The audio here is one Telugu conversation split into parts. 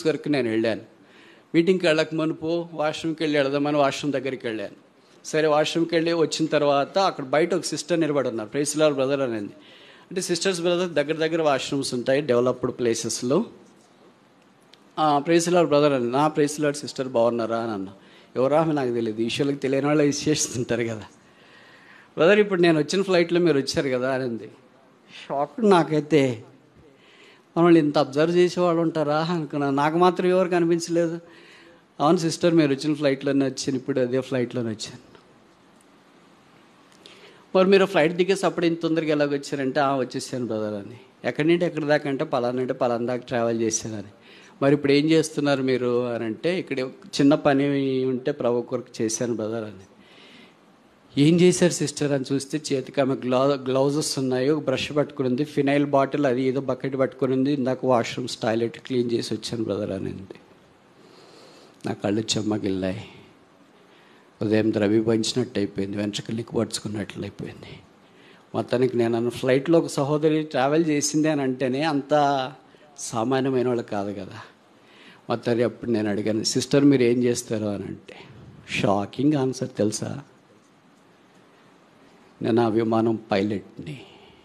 కొరకు నేను వెళ్ళాను మీటింగ్కి వెళ్ళక మునుపు వాష్రూమ్కి వెళ్ళి వెళదామని వాష్రూమ్ దగ్గరికి వెళ్ళాను సరే వాష్రూమ్కి వెళ్ళి వచ్చిన తర్వాత అక్కడ బయట ఒక సిస్టర్ నిలబడి ఉన్నారు ప్రేసిలాల్ బ్రదర్ అనేది అంటే సిస్టర్స్ బ్రదర్ దగ్గర దగ్గర వాష్రూమ్స్ ఉంటాయి డెవలప్డ్ ప్లేసెస్లో ప్రేసిలాల్ బ్రదర్ అని నా ప్రేసిలాడ్ సిస్టర్ బాగున్నారా అని అన్న ఎవరా ఆమె నాకు తెలియదు ఈశ్వరులకు తెలియని వాళ్ళు చేస్తుంటారు కదా బ్రదర్ ఇప్పుడు నేను వచ్చిన ఫ్లైట్లో మీరు వచ్చారు కదా అనింది షాక్ నాకైతే మనల్ని ఇంత అబ్జర్వ్ చేసేవాళ్ళు ఉంటారా అనుకున్నాను నాకు మాత్రం ఎవరు కనిపించలేదు అవును సిస్టర్ మీరు వచ్చిన ఫ్లైట్లోనే వచ్చాను ఇప్పుడు అదే ఫ్లైట్లోనే వచ్చాను మరి మీరు ఫ్లైట్ దిగేసి అప్పుడు ఇంత తొందరగా ఎలాగ వచ్చారంటే ఆ వచ్చేసాను బ్రదర్ అని ఎక్కడి నుండి ఎక్కడి దాకా అంటే పలానా అంటే పలానా దాకా ట్రావెల్ చేశానని మరి ఇప్పుడు ఏం చేస్తున్నారు మీరు అని అంటే ఇక్కడ ఒక చిన్న పని ఉంటే ప్రభు కొరకు చేశాను బ్రదర్ అని ఏం చేశారు సిస్టర్ అని చూస్తే చేతికి ఆమె గ్లౌ గ్లౌజెస్ ఉన్నాయి ఒక బ్రష్ పట్టుకుని ఉంది ఫినైల్ బాటిల్ అది ఏదో బకెట్ పట్టుకుని ఉంది ఇందాక వాష్రూమ్స్ టాయిలెట్ క్లీన్ చేసి వచ్చాను బ్రదర్ అని అంది నా కళ్ళు చెమ్మగిల్లాయి ఉదయం ద్రవీభవించినట్టు అయిపోయింది వెంట్రుకలు పడుచుకున్నట్లు అయిపోయింది మొత్తానికి నేను అన్న ఫ్లైట్లో ఒక సహోదరి ట్రావెల్ చేసింది అని అంటేనే అంత సామాన్యమైన వాళ్ళు కాదు కదా మొత్తానికి అప్పుడు నేను అడిగాను సిస్టర్ మీరు ఏం చేస్తారు అని అంటే షాకింగ్ ఆన్సర్ తెలుసా నేను ఆ విమానం పైలట్ని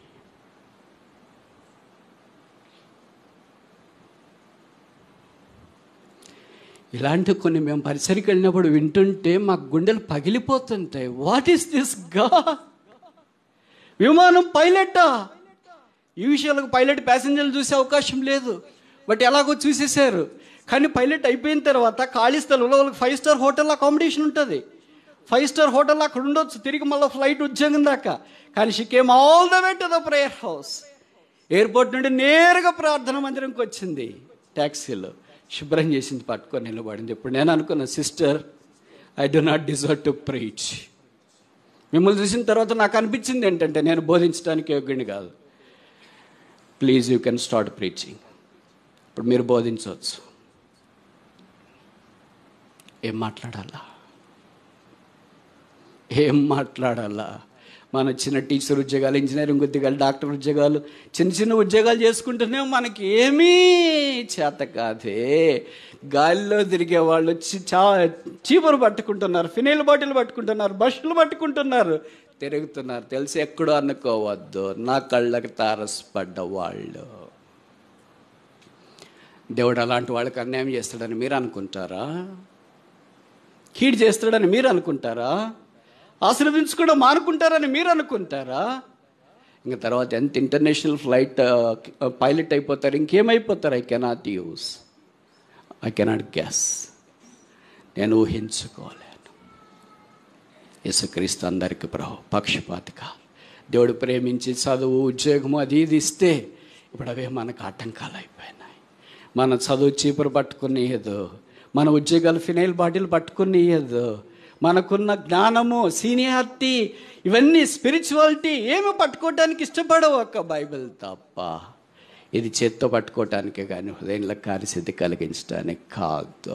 ఇలాంటి కొన్ని మేము పరిసరికి వెళ్ళినప్పుడు వింటుంటే మా గుండెలు పగిలిపోతుంటాయి వాట్ ఈస్ దిస్ గా విమానం పైలట్టా ఈ విషయాలకు పైలట్ ప్యాసింజర్లు చూసే అవకాశం లేదు బట్ ఎలాగో చూసేశారు కానీ పైలట్ అయిపోయిన తర్వాత ఖాళీ స్థలంలో వాళ్ళకి ఫైవ్ స్టార్ హోటల్ అకామిడేషన్ ఉంటుంది ఫైవ్ స్టార్ హోటల్ అక్కడ ఉండొచ్చు తిరిగి మళ్ళీ ఫ్లైట్ ఉద్యోగం దాకా కానీ she came all the way to the prayer house airport నుండి నేరుగా ప్రార్థన మందిరంకి వచ్చింది ట్యాక్సీలో శుభ్రం చేసింది పట్టుకొని నిలబడింది ఇప్పుడు నేను అనుకున్న sister I do not deserve to preach మిమ్మల్ని చూసిన తర్వాత నాకు అనిపించింది ఏంటంటే నేను బోధించడానికి యోగ్యుని కాదు please you can start preaching ఇప్పుడు మీరు బోధించవచ్చు ఏం మాట్లాడాలా ఏం మాట్లాడాలా మన చిన్న టీచర్ ఉద్యోగాలు ఇంజనీరింగ్ ఉద్యోగాలు డాక్టర్ ఉద్యోగాలు చిన్న చిన్న ఉద్యోగాలు చేసుకుంటూనే మనకి ఏమీ చేత కాదే గాలిలో తిరిగే వాళ్ళు వచ్చి చా చీపురు పట్టుకుంటున్నారు ఫినైల్ బాటిల్ పట్టుకుంటున్నారు బస్సులు పట్టుకుంటున్నారు తిరుగుతున్నారు తెలిసి ఎక్కడో అనుకోవద్దు నా కళ్ళకి తారసపడ్డ వాళ్ళు దేవుడు అలాంటి వాళ్ళకి అన్యాయం చేస్తాడని మీరు అనుకుంటారా కీడు చేస్తాడని మీరు అనుకుంటారా ఆశీర్వదించుకోవడం మానుకుంటారని మీరు అనుకుంటారా ఇంకా తర్వాత ఎంత ఇంటర్నేషనల్ ఫ్లైట్ పైలట్ అయిపోతారు ఇంకేమైపోతారు I cannot use I cannot guess నేను ఊహించుకోలేను యేసుక్రీస్తు అందరికి ప్రభు పక్షపాతిక దేవుడు ప్రేమించి చదువు ఉద్యోగము అది ఇది ఇస్తే ఇప్పుడు అవే మనకు ఆటంకాలు అయిపోయినాయి మన చదువు చీపురు పట్టుకునేయదు మన ఉద్యోగాలు ఫినైల్ బాటిల్ పట్టుకునేయదు మనకున్న జ్ఞానము సీనియారిటీ ఇవన్నీ స్పిరిచువాలిటీ ఏమి పట్టుకోవటానికి ఇష్టపడవు ఒక్క బైబిల్ తప్ప ఇది చేత్తో పట్టుకోవటానికే కానీ హృదయంలో కార్యసిద్ధి కలిగించడానికి కాదు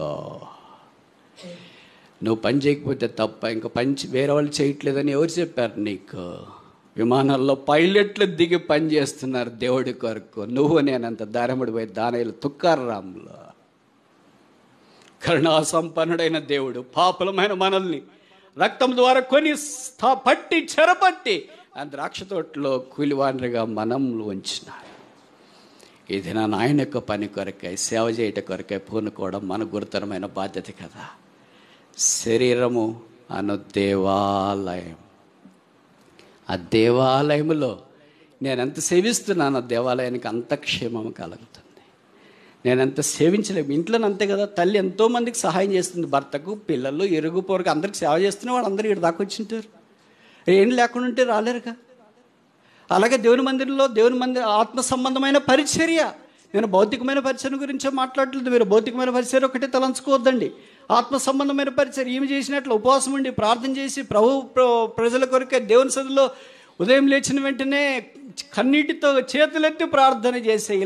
నువ్వు పని చేయకపోతే తప్ప ఇంకా పని చే- వేరే వాళ్ళు చేయట్లేదని ఎవరు చెప్పారు నీకు విమానాల్లో పైలట్లు దిగి పని చేస్తున్నారు దేవుడి కొరకు నువ్వు నేనంత దారముడి పోయి దానయ్యలు తుక్కారాంలో కరుణా సంపన్నుడైన దేవుడు పాపులమైన మనల్ని రక్తం ద్వారా కొని స్థా- పట్టి చెరపట్టి ఆ ద్రాక్ష తోటలో కూలివాండ్రిగా మనం ఉంచినారు ఇది నా నాయన యొక్క పని కొరకై సేవ చేయట కొరకై పూనుకోవడం మన గురుతరమైన బాధ్యత కదా శరీరము అను దేవాలయం ఆ దేవాలయములో నేను ఎంత సేవిస్తున్నాను ఆ దేవాలయానికి అంత క్షేమం కలుగుతుంది నేను ఎంత సేవించలేము ఇంట్లో అంతే కదా తల్లి ఎంతో మందికి సహాయం చేస్తుంది భర్తకు పిల్లలు ఇరుగు పొరుగు అందరికి సేవ చేస్తున్న వాళ్ళు అందరూ ఇక్కడ దాకా వచ్చింటారు ఏం లేకుండా ఉంటే రాలేరుగా అలాగే దేవుని మందిరంలో దేవుని మందిర ఆత్మ సంబంధమైన పరిచర్య నేను భౌతికమైన పరిచర్య గురించే మాట్లాడలేదు మీరు భౌతికమైన పరిచర్య ఒకటే తలంచుకోవద్దండి ఆత్మ సంబంధమైన పరిచర్య ఏమి చేసినట్లు ఉపవాసం ఉండి ప్రార్థన చేసి ప్రభు ప్ర- ప్రజల కొరకే దేవుని సదిలో ఉదయం లేచిన వెంటనే కన్నీటితో చేతులెత్తి ప్రార్థన చేసే